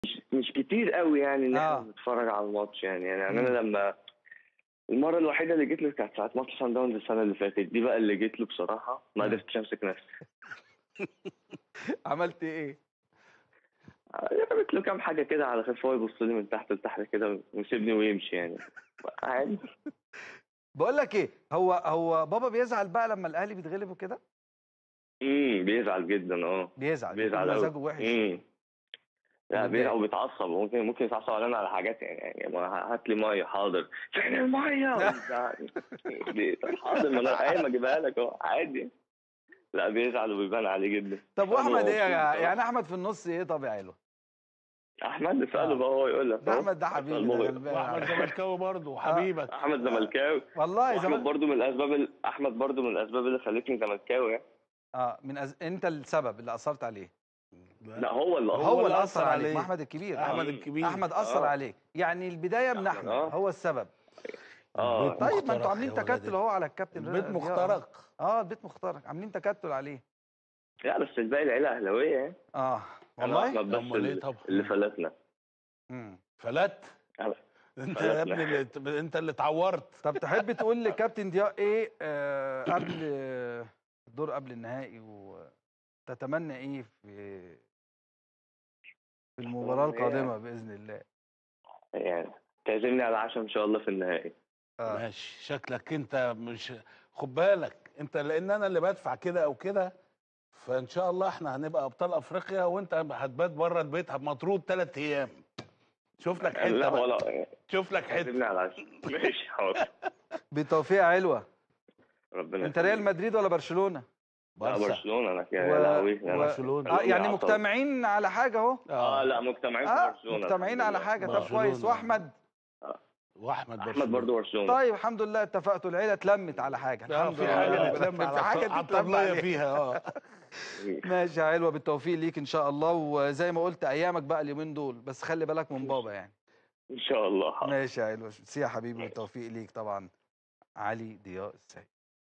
مش مش كتير قوي يعني ان احنا آه. بنتفرج على الماتش يعني يعني مم. انا لما المره الوحيده اللي جيت له كانت ساعه ماتش سان داونز السنه اللي فاتت دي بقى اللي جيت له بصراحه ما مم. قدرتش امسك نفسي عملت ايه جبت له كام حاجه كده على خفيف هو يبص لي من تحت لتحت كده ويسيبني ويمشي يعني عادي بقول لك ايه هو هو بابا بيزعل بقى لما الاهلي بيتغلب وكده امم بيزعل جدا اه بيزعل بيزعل بيكون قوي مزاجه وحش امم لا متضايق. بيزعل وبيتعصب ممكن ممكن يتعصب علينا على حاجات يعني يعني ما هات لي ميه حاضر فين الميه ويزعل. ليه؟ طب حاضر ما انا قايم اجيبها لك اهو عادي لا بيزعل وبيبان عليه جدا طب واحمد ايه يا مبسوط جماعة؟ بصراحة. يعني احمد في النص ايه طب يا علو احمد اساله آه. بقى هو يقول لك ده أهو. احمد ده حبيبي ده الموبايل. غلبان واحمد زملكاوي برضه وحبيبك احمد زملكاوي والله واحمد زمان برضو من الاسباب ال- احمد برضو من الاسباب اللي خلتني زملكاوي يعني. اه من أز... انت السبب اللي اثرت عليه لا هو اللي هو, هو اللي اثر عليك ما احمد الكبير احمد آه. الكبير احمد اثر آه. عليك يعني البدايه من أحمد، احمد آه. هو السبب اه البيت طيب ما مخترق انتوا عاملين يا ولدي. تكتل اهو على الكابتن البيت رضا. مخترق اه البيت مخترق عاملين تكتل عليه لا بس الباقي العيله اهلاويه يعني اه انا والله احمد بس أمال إيه اللي, طب؟ اللي فلتنا مم. فلت أنا- انت فلتنا. يا ابني اللي انت اللي اتعورت طب تحب تقول لكابتن ضياء ايه آه قبل آه، الدور قبل النهائي وتتمنى ايه في في المباراه والله هي- القادمه باذن الله يعني تعزمني على عشاء ان شاء الله في النهائي آه. ماشي شكلك انت مش خد بالك انت لان انا اللي بدفع كده او كده فان شاء الله احنا هنبقى ابطال افريقيا وانت هتبات بره البيت مطرود ثلاث ايام شوف لك حته لا بقى. ولا شوف لك حته تعزمني على عشاء ماشي حاضر بالتوفيق علوه ربنا انت ريال يخليك. مدريد ولا برشلونه لا برشا. برشلونه انا يا و- لهوي و- أنا- برشلونة. اه يعني عصب. مجتمعين على حاجه اهو اه لا مجتمعين في اه برشلونه مجتمعين الحمد على لله. حاجه طب برشلونة. كويس واحمد واحمد احمد برشلونة. برضو برشلونه طيب الحمد لله اتفقتوا العيله اتلمت على حاجه لا الحمد في لله حاجه ربنا- نتلم في على حاجه على تتلم الطبليه عليها. فيها اه ماشي يا علوه بالتوفيق ليك ان شاء الله وزي ما قلت ايامك بقى اليومين دول بس خلي بالك من بابا يعني ان شاء الله حاضر ماشي يا علوه سي يا حبيبي بالتوفيق ليك طبعا علي ضياء السيد